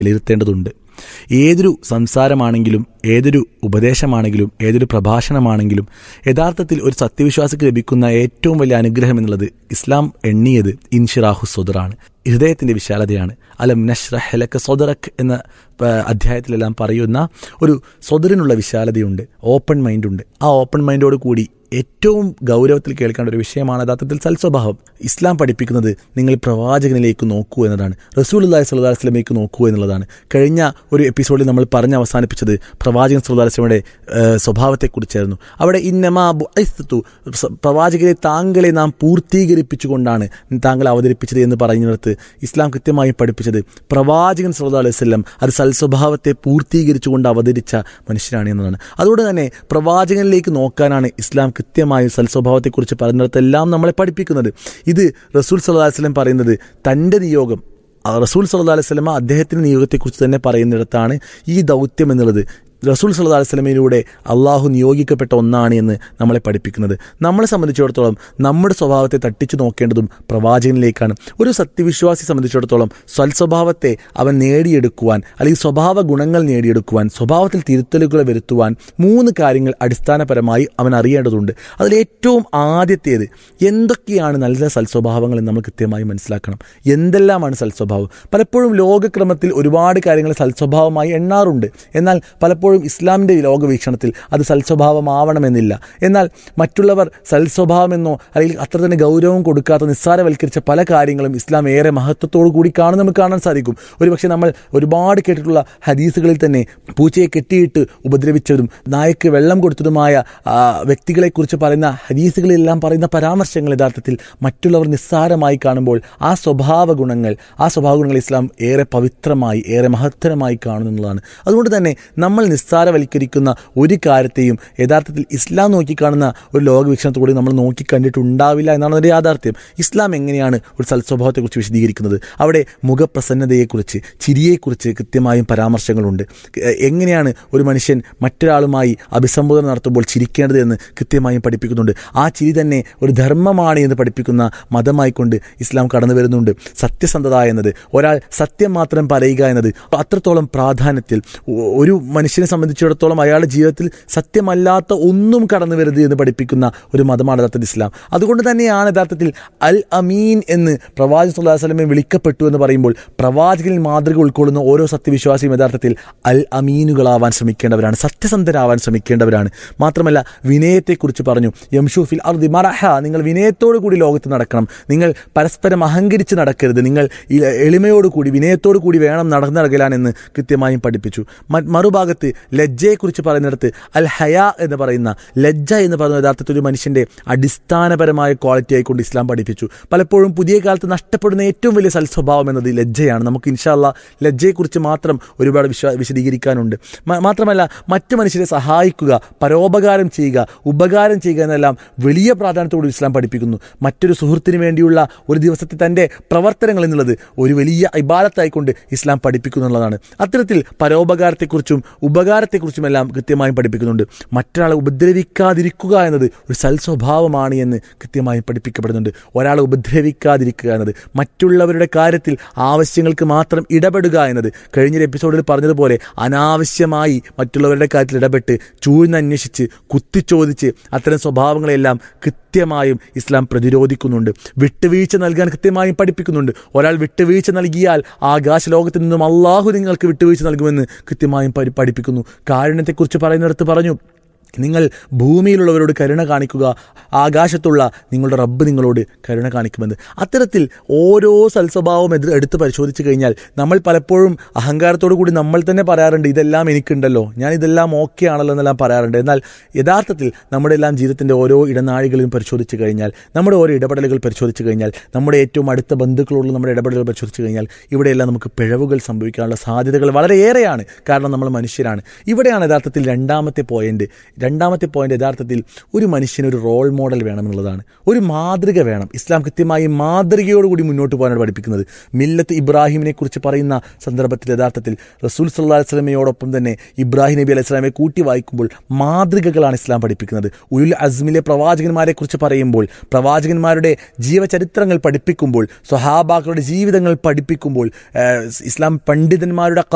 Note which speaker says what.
Speaker 1: വിലയിരുത്തേണ്ടതുണ്ട് ഏതൊരു സംസാരമാണെങ്കിലും ഏതൊരു ഉപദേശമാണെങ്കിലും ഏതൊരു പ്രഭാഷണമാണെങ്കിലും യഥാർത്ഥത്തിൽ ഒരു സത്യവിശ്വാസിക്ക് ലഭിക്കുന്ന ഏറ്റവും വലിയ അനുഗ്രഹം എന്നുള്ളത് ഇസ്ലാം എണ്ണിയത് ഇൻഷിറാഹു സൊദറാണ് ഹൃദയത്തിന്റെ വിശാലതയാണ് അലം നഷ്റഹ് ലക സൊദറക് എന്ന ആ, അധ്യായത്തിലെല്ലാം പറയുന്ന ഒരു സൊദറിനുള്ള വിശാലതയുണ്ട് ഓപ്പൺ മൈൻഡുണ്ട് ആ ഓപ്പൺ മൈൻഡോട് കൂടി ഏറ്റവും ഗൗരവത്തിൽ കേൾക്കേണ്ട ഒരു വിഷയമാണ് യഥാർത്ഥത്തിൽ സൽസ്വഭാവം ഇസ്ലാം പഠിപ്പിക്കുന്നത് നിങ്ങൾ പ്രവാചകനിലേക്ക് നോക്കൂ എന്നതാണ് റസൂൽ അള്ളാഹി സ്വല്ലാ വസ്ലമേക്ക് നോക്കൂ എന്നുള്ളതാണ് കഴിഞ്ഞ ഒരു എപ്പിസോഡിൽ നമ്മൾ പറഞ്ഞ് അവസാനിപ്പിച്ചത് പ്രവാചകൻ സ്വല്ലാ വസ്ലമയുടെ സ്വഭാവത്തെക്കുറിച്ചായിരുന്നു അവിടെ ഇന്നമാ ബുഅസ്തു പ്രവാചകരെ താങ്കളെ നാം പൂർത്തീകരിപ്പിച്ചുകൊണ്ടാണ് താങ്കൾ അവതരിപ്പിച്ചത് എന്ന് പറയുന്നിടത്ത് ഇസ്ലാം കൃത്യമായി പഠിപ്പിച്ചത് പ്രവാചകൻ സല്ലല്ലാഹു അലൈഹി വസല്ലം അത് സൽസ്വഭാവത്തെ പൂർത്തീകരിച്ചുകൊണ്ട് അവതരിച്ച മനുഷ്യനാണ് എന്നതാണ് അതുകൊണ്ട് തന്നെ പ്രവാചകനിലേക്ക് നോക്കാനാണ് ഇസ്ലാം കൃത്യമായും സൽസ്വഭാവത്തെക്കുറിച്ച് പറയുന്നിടത്തെല്ലാം നമ്മളെ പഠിപ്പിക്കുന്നത് ഇത് റസൂൽ സല്ലല്ലാഹു അലൈഹി വസല്ലം പറയുന്നത് തൻ്റെ നിയോഗം ആ റസൂൽ സല്ലല്ലാഹു അലൈഹി വസല്ലമ അദ്ദേഹത്തിന്റെ നിയോഗത്തെക്കുറിച്ച് തന്നെ പറയുന്നിടത്താണ് ഈ ദൗത്യം എന്നുള്ളത് റസൂൽ സല്ലല്ലാഹു അലൈഹി വസല്ലമയിലൂടെ അള്ളാഹു നിയോഗിക്കപ്പെട്ട ഒന്നാണ് എന്ന് നമ്മളെ പഠിപ്പിക്കുന്നത് നമ്മളെ സംബന്ധിച്ചിടത്തോളം നമ്മുടെ സ്വഭാവത്തെ തട്ടിച്ചു നോക്കേണ്ടതും പ്രവാചകനിലേക്കാണ് ഒരു സത്യവിശ്വാസി സംബന്ധിച്ചിടത്തോളം സ്വൽസ്വഭാവത്തെ അവൻ നേടിയെടുക്കുവാൻ അല്ലെങ്കിൽ സ്വഭാവ ഗുണങ്ങൾ നേടിയെടുക്കുവാൻ സ്വഭാവത്തിൽ തിരുത്തലുകൾ വരുത്തുവാൻ മൂന്ന് കാര്യങ്ങൾ അടിസ്ഥാനപരമായി അവൻ അറിയേണ്ടതുണ്ട് അതിൽ ഏറ്റവും ആദ്യത്തേത് എന്തൊക്കെയാണ് നല്ല സൽസ്വഭാവങ്ങൾ എന്ന് നമ്മൾ കൃത്യമായി മനസ്സിലാക്കണം എന്തെല്ലാമാണ് സൽസ്വഭാവം പലപ്പോഴും ലോകക്രമത്തിൽ ഒരുപാട് കാര്യങ്ങൾ സൽസ്വഭാവമായി എണ്ണാറുണ്ട് എന്നാൽ പലപ്പോഴും ഇസ്ലാമിൻ്റെ ലോകവീക്ഷണത്തിൽ അത് സൽസ്വഭാവമാവണമെന്നില്ല എന്നാൽ മറ്റുള്ളവർ സൽസ്വഭാവമെന്നോ അല്ലെങ്കിൽ അത്ര തന്നെ ഗൗരവം കൊടുക്കാത്ത നിസ്സാരവൽക്കരിച്ച പല കാര്യങ്ങളും ഇസ്ലാം ഏറെ മഹത്വത്തോടു കൂടി കാണും നമുക്ക് കാണാൻ സാധിക്കും ഒരുപക്ഷെ നമ്മൾ ഒരുപാട് കേട്ടിട്ടുള്ള ഹദീസുകളിൽ തന്നെ പൂച്ചയെ കെട്ടിയിട്ട് ഉപദ്രവിച്ചതും നായക്ക് വെള്ളം കൊടുത്തതുമായ ആ, വ്യക്തികളെക്കുറിച്ച് പറയുന്ന ഹദീസുകളിലെല്ലാം പറയുന്ന പരാമർശങ്ങൾ യഥാർത്ഥത്തിൽ മറ്റുള്ളവർ നിസ്സാരമായി കാണുമ്പോൾ ആ സ്വഭാവ ഗുണങ്ങൾ ആ സ്വഭാവ ഗുണങ്ങൾ ഇസ്ലാം ഏറെ പവിത്രമായി ഏറെ മഹത്തരമായി കാണുന്നതാണ് അതുകൊണ്ട് തന്നെ നമ്മൾ നിസ്സാരവൽക്കരിക്കുന്ന ഒരു കാര്യത്തെയും യഥാർത്ഥത്തിൽ ഇസ്ലാം നോക്കിക്കാണുന്ന ഒരു ലോകവീക്ഷണത്തോടെ നമ്മൾ നോക്കിക്കണ്ടിട്ടുണ്ടാവില്ല എന്നാണ് അതിൻ്റെ യാഥാർത്ഥ്യം ഇസ്ലാം എങ്ങനെയാണ് ഒരു സൽസ്വഭാവത്തെക്കുറിച്ച് വിശദീകരിക്കുന്നത് അവിടെ മുഖപ്രസന്നതയെക്കുറിച്ച് ചിരിയെക്കുറിച്ച് കൃത്യമായും പരാമർശങ്ങളുണ്ട് എ- എങ്ങനെയാണ് ഒരു മനുഷ്യൻ മറ്റൊരാളുമായി അഭിസംബോധന നടത്തുമ്പോൾ ചിരിക്കേണ്ടത് എന്ന് കൃത്യമായും പഠിപ്പിക്കുന്നുണ്ട് ആ ചിരി തന്നെ ഒരു ധർമ്മമാണ് എന്ന് പഠിപ്പിക്കുന്ന മതമായിക്കൊണ്ട് ഇസ്ലാം കടന്നു വരുന്നുണ്ട് സത്യസന്ധത എന്നത് ഒരാൾ സത്യം മാത്രം പറയുക എന്നത് അത്രത്തോളം പ്രാധാന്യത്തിൽ ഒ- ഒരു മനുഷ്യനെ സംബന്ധിച്ചിടത്തോളം അയാളുടെ ജീവിതത്തിൽ സത്യമല്ലാത്ത ഒന്നും കടന്നു വരരുത് എന്ന് പഠിപ്പിക്കുന്ന ഒരു മതമാണ് യഥാർത്ഥത്തിൽ ഇസ്ലാം അതുകൊണ്ട് തന്നെയാണ് യഥാർത്ഥത്തിൽ അൽ അമീൻ എന്ന് പ്രവാചകൻ സുല്ലാ വസ്ലമെ വിളിക്കപ്പെട്ടു എന്ന് പറയുമ്പോൾ പ്രവാചകനിൽ മാതൃക ഉൾക്കൊള്ളുന്ന ഓരോ സത്യവിശ്വാസിയും യഥാർത്ഥത്തിൽ അൽ അമീനുകളാവാൻ ശ്രമിക്കേണ്ടവരാണ് സത്യസന്ധരാവാൻ ശ്രമിക്കേണ്ടവരാണ് മാത്രമല്ല വിനയത്തെക്കുറിച്ച് പറഞ്ഞു യംഷൂഫിൽ അർദി മറഹ നിങ്ങൾ വിനയത്തോടു കൂടി ലോകത്ത് നടക്കണം നിങ്ങൾ പരസ്പരം അഹങ്കരിച്ച് നടക്കരുത് നിങ്ങൾ ഈ എളിമയോടു കൂടി വിനയത്തോടു കൂടി വേണം നടന്നടകലാൻ എന്ന് കൃത്യമായും പഠിപ്പിച്ചു മ- മറുഭാഗത്ത് ലജ്ജയെക്കുറിച്ച് പറയുന്നിടത്ത് അൽ ഹയ എന്ന് പറയുന്ന ലജ്ജ എന്ന് പറയുന്ന യഥാർത്ഥത്തിൽ ഒരു മനുഷ്യന്റെ അടിസ്ഥാനപരമായ ക്വാളിറ്റി ആയിക്കൊണ്ട് ഇസ്ലാം പഠിപ്പിച്ചു പലപ്പോഴും പുതിയ കാലത്ത് നഷ്ടപ്പെടുന്ന ഏറ്റവും വലിയ സൽസ്വഭാവം എന്നത് ലജ്ജയാണ് നമുക്ക് ഇൻഷാല്ല ലജ്ജയെക്കുറിച്ച് മാത്രം ഒരുപാട് വിശ്വാ വിശദീകരിക്കാനുണ്ട് മ- മാത്രമല്ല മറ്റു മനുഷ്യരെ സഹായിക്കുക പരോപകാരം ചെയ്യുക ഉപകാരം ചെയ്യുക എന്നെല്ലാം വലിയ പ്രാധാന്യത്തോട് ഇസ്ലാം പഠിപ്പിക്കുന്നു മറ്റൊരു സുഹൃത്തിന് വേണ്ടിയുള്ള ഒരു ദിവസത്തെ തൻ്റെ പ്രവർത്തനങ്ങൾ എന്നുള്ളത് ഒരു വലിയ ഇബാദത്തായിക്കൊണ്ട് ഇസ്ലാം പഠിപ്പിക്കുന്നു എന്നുള്ളതാണ് അത്തരത്തിൽ പരോപകാരത്തെക്കുറിച്ചും ഉപകാരത്തെക്കുറിച്ചുമെല്ലാം കൃത്യമായും പഠിപ്പിക്കുന്നുണ്ട് മറ്റൊരാളെ ഉപദ്രവിക്കാതിരിക്കുക എന്നത് ഒരു സൽസ്വഭാവമാണ് എന്ന് കൃത്യമായും പഠിപ്പിക്കപ്പെടുന്നുണ്ട് ഒരാളെ ഉപദ്രവിക്കാതിരിക്കുക എന്നത് മറ്റുള്ളവരുടെ കാര്യത്തിൽ ആവശ്യങ്ങൾക്ക് മാത്രം ഇടപെടുക എന്നത് കഴിഞ്ഞൊരു എപ്പിസോഡിൽ പറഞ്ഞതുപോലെ അനാവശ്യമായി മറ്റുള്ളവരുടെ കാര്യത്തിൽ ഇടപെട്ട് ചൂഴ്ന്നന്വേഷിച്ച് കുത്തിച്ചോദിച്ച് അത്തരം സ്വഭാവങ്ങളെല്ലാം കൃത്യമായും ഇസ്ലാം പ്രതിരോധിക്കുന്നുണ്ട് വിട്ടുവീഴ്ച നൽകാൻ കൃത്യമായും പഠിപ്പിക്കുന്നുണ്ട് ഒരാൾ വിട്ടുവീഴ്ച നൽകിയാൽ ആകാശ ലോകത്ത് നിന്നും അള്ളാഹു നിങ്ങൾക്ക് വിട്ടുവീഴ്ച നൽകുമെന്ന് കൃത്യമായും പഠി- പഠിപ്പിക്കുന്നു കാരുണ്യത്തെക്കുറിച്ച് പറയുന്നിടത്ത് പറഞ്ഞു നിങ്ങൾ ഭൂമിയിലുള്ളവരോട് കരുണ കാണിക്കുക ആകാശത്തുള്ള നിങ്ങളുടെ റബ്ബ് നിങ്ങളോട് കരുണ കാണിക്കുമെന്ന് അത്തരത്തിൽ ഓരോ സൽസ്വഭാവവും എതിർ എടുത്ത് പരിശോധിച്ച് കഴിഞ്ഞാൽ നമ്മൾ പലപ്പോഴും അഹങ്കാരത്തോടു കൂടി നമ്മൾ തന്നെ പറയാറുണ്ട് ഇതെല്ലാം എനിക്കുണ്ടല്ലോ ഞാൻ ഇതെല്ലാം ഓക്കെ ആണല്ലോ എന്നെല്ലാം പറയാറുണ്ട് എന്നാൽ യഥാർത്ഥത്തിൽ നമ്മുടെ എല്ലാം ജീവിതത്തിൻ്റെ ഓരോ ഇടനാഴികളും പരിശോധിച്ച് കഴിഞ്ഞാൽ നമ്മുടെ ഓരോ ഇടപെടലുകൾ പരിശോധിച്ച് കഴിഞ്ഞാൽ നമ്മുടെ ഏറ്റവും അടുത്ത ബന്ധുക്കളോടുള്ള നമ്മുടെ ഇടപെടലുകൾ പരിശോധിച്ച് കഴിഞ്ഞാൽ ഇവിടെയെല്ലാം നമുക്ക് പിഴവുകൾ സംഭവിക്കാനുള്ള സാധ്യതകൾ വളരെയേറെയാണ് കാരണം നമ്മൾ മനുഷ്യരാണ് ഇവിടെയാണ് യഥാർത്ഥത്തിൽ രണ്ടാമത്തെ പോയിന്റ് രണ്ടാമത്തെ പോയിന്റ് യഥാർത്ഥത്തിൽ ഒരു മനുഷ്യന് ഒരു റോൾ മോഡൽ വേണമെന്നുള്ളതാണ് ഒരു മാതൃക വേണം ഇസ്ലാം കൃത്യമായി മാതൃകയോടുകൂടി മുന്നോട്ട് പോകാനാണ് പഠിപ്പിക്കുന്നത് മില്ലത്ത് ഇബ്രാഹിമിനെ കുറിച്ച് പറയുന്ന സന്ദർഭത്തിൽ യഥാർത്ഥത്തിൽ റസൂൽ സല്ലാ വസ്ലമയോടൊപ്പം തന്നെ ഇബ്രാഹിം നബി അലൈഹി സ്വലാമെ കൂട്ടി വായിക്കുമ്പോൾ മാതൃകകളാണ് ഇസ്ലാം പഠിപ്പിക്കുന്നത് ഉൽ അസ്മിലെ പ്രവാചകന്മാരെ കുറിച്ച് പറയുമ്പോൾ പ്രവാചകന്മാരുടെ ജീവചരിത്രങ്ങൾ പഠിപ്പിക്കുമ്പോൾ സ്വഹാബാക്കളുടെ ജീവിതങ്ങൾ പഠിപ്പിക്കുമ്പോൾ ഏഹ്, ഇസ്ലാം പണ്ഡിതന്മാരുടെ